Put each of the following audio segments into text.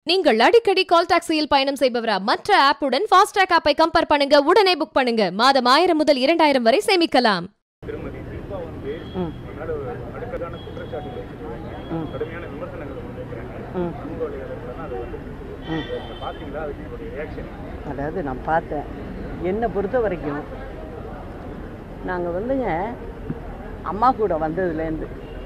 நீங்கள் அடிக்கடி கால் டாக்ஸியில் பயணம் செய்பவரா மற்ற ஆப்புடன் ஃபாஸ்டாக் ஆப்பை கம்பேர் பண்ணுங்க உடனே புக் பண்ணுங்க மாதம் ஆயிரம் முதல் இரண்டாயிரம் வரை சேமிக்கலாம் திருமதி தீபா வந்து ம் மேல ஒரு அடுக்கதான குற்றச்சாட்டுகள் வச்சுட்டு ம். கடுமையான விமர்சனங்கள் முன்வைக்கிறாங்க ம் சமூக வலைதளத்துல அது வந்து ம் நீங்க பாத்தீங்களா அதுக்கு உங்களுடைய ரியாக்ஷன் அதாவது நான் பார்த்தேன் என்னை பொறுத்த வரைக்கும் நாங்கள் வந்துங்க அம்மா கூட வந்ததுலேருந்து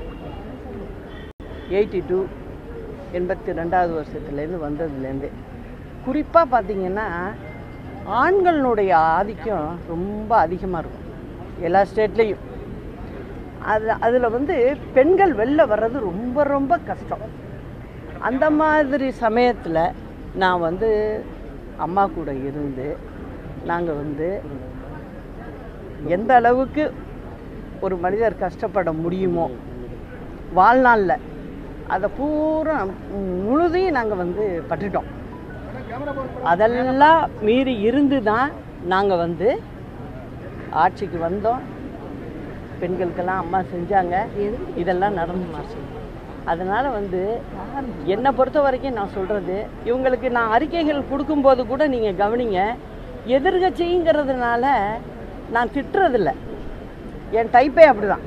எயிட்டி டூ எண்பத்தி ரெண்டாவது வருஷத்துலேருந்து வந்ததுலேருந்து குறிப்பாக பார்த்தீங்கன்னா ஆண்களுடைய ஆதிக்கம் ரொம்ப அதிகமாக இருக்கும் எல்லா ஸ்டேட்லேயும் அது அதில் வந்து பெண்கள் வெளில வர்றது ரொம்ப ரொம்ப கஷ்டம் அந்த மாதிரி சமயத்தில் நான் வந்து அம்மா கூட இருந்து நாங்கள் வந்து எந்த அளவுக்கு ஒரு மனிதர் கஷ்டப்பட முடியுமோ வாழ்நாளில் அதை பூரா முழுதையும் நாங்கள் வந்து பட்டுட்டோம் அதெல்லாம் மீறி இருந்து தான் நாங்கள் வந்து ஆட்சிக்கு வந்தோம் பெண்களுக்கெல்லாம் அம்மா செஞ்சாங்க இதெல்லாம் நடந்துச்சு அதனால் வந்து என்னை பொறுத்த வரைக்கும் நான் சொல்கிறது இவங்களுக்கு நான் அறிக்கைகள் கொடுக்கும்போது கூட நீங்கள் கவனிங்க எதிர்கட்சிங்கிறதுனால நான் திட்டுறதில்ல என் டைப்பே அப்படிதான்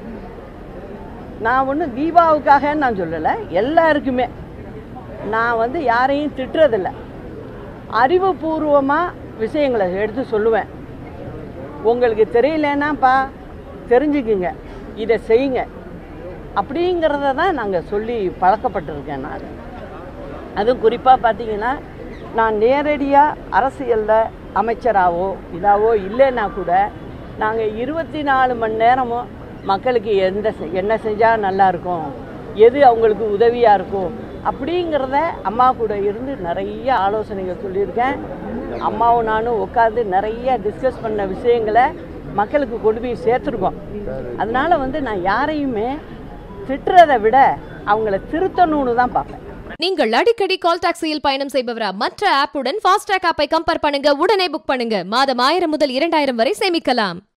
நான் ஒன்றும் தீபாவுக்காக நான் சொல்லலை எல்லாருக்குமே நான் வந்து யாரையும் திட்டுறதில்ல அறிவுபூர்வமாக விஷயங்களை எடுத்து சொல்லுவேன் உங்களுக்கு தெரியலன்னாப்பா தெரிஞ்சுக்குங்க இதை செய்யுங்க அப்படிங்கிறத தான் நாங்கள் சொல்லி பழக்கப்பட்டிருக்கேன் நான் அதுவும் குறிப்பாக பார்த்தீங்கன்னா நான் நேரடியாக அரசியலில் அமைச்சராகவோ இதாவோ இல்லைன்னா கூட நாங்கள் இருபத்தி நாலு மணி நேரமும் மக்களுக்கு எந்த செ- என்ன செஞ்சால் நல்லாயிருக்கும் எது அவங்களுக்கு உதவியாக இருக்கும் அப்படிங்கிறத அம்மா கூட இருந்து நிறைய ஆலோசனைகள் சொல்லியிருக்கேன் அம்மாவும் நானும் உட்காந்து நிறைய டிஸ்கஸ் பண்ண விஷயங்களை மக்களுக்கு கொண்டு போய் சேர்த்துருக்கோம் அதனால் வந்து நான் யாரையுமே திட்டுறதை விட அவங்கள திருத்தணும்னு தான் பார்ப்பேன் நீங்கள் அடிக்கடி கால் டாக்ஸியில் பயணம் செய்பவரா மற்ற ஆப்புடன் ஃபாஸ்டாக் ஆப்பை கம்பேர் பண்ணுங்க உடனே புக் பண்ணுங்க மாதம் ஆயிரம் முதல் இரண்டாயிரம் வரை சேமிக்கலாம்